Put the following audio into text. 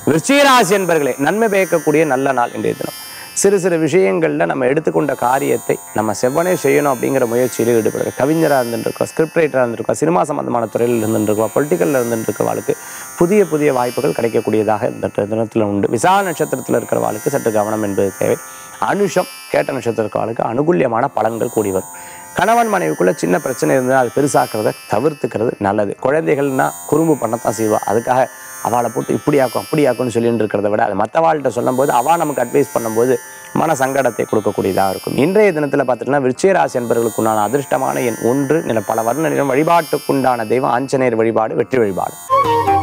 விருச்சிகராசி என்பர்களே நன்மை பயக்கக்கூடிய நல்ல நாள் இன்றைய தினம் சிறு சிறு விஷயங்களில் நம்ம எடுத்துக்கொண்ட காரியத்தை நம்ம செவ்வனே செய்யணும் அப்படிங்கிற முயற்சியில் ஈடுபடுற கவிஞராக இருந்துருக்கோம் ஸ்கிரிப்ட் ரைட்டராக இருந்திருக்கோம் சினிமா சம்பந்தமான துறையில் இருந்துருக்கோம் பொலிட்டிக்கலில் இருந்துருக்கிறவாளுக்கு புதிய புதிய வாய்ப்புகள் கிடைக்கக்கூடியதாக இந்த தினத்தில் உண்டு விசா நட்சத்திரத்தில் இருக்கிறவாளுக்கு சற்று கவனம் என்பது தேவை அனுஷம் கேட்ட நட்சத்திரக்காலுக்கு அனுகூல்யமான பலன்கள் கூடி வரும் கணவன் மனைவிக்குள்ள சின்ன பிரச்சனை இருந்தால் அது பெருசாக்கிறத தவிர்த்துக்கிறது நல்லது குழந்தைகள்னா குறும்பு பண்ணத்தான் செய்வா அதுக்காக அவளை போட்டு இப்படி ஆக்கும் அப்படி ஆக்கும்னு சொல்லிட்டு இருக்கிறத விட அது மற்றவாள்கிட்ட சொல்லும்போது அவள் நமக்கு அட்வைஸ் பண்ணும்போது மன சங்கடத்தை கொடுக்கக்கூடியதாக இருக்கும் இன்றைய தினத்தில் பார்த்துட்டோம்னா விருச்சிகராசி என்பவர்களுக்கு உண்டான அதிர்ஷ்டமான எண் ஒன்று நில பல வர்ண நிறம் வழிபாட்டுக்குண்டான தெய்வம் ஆஞ்சநேயர் வழிபாடு வெற்றி வழிபாடு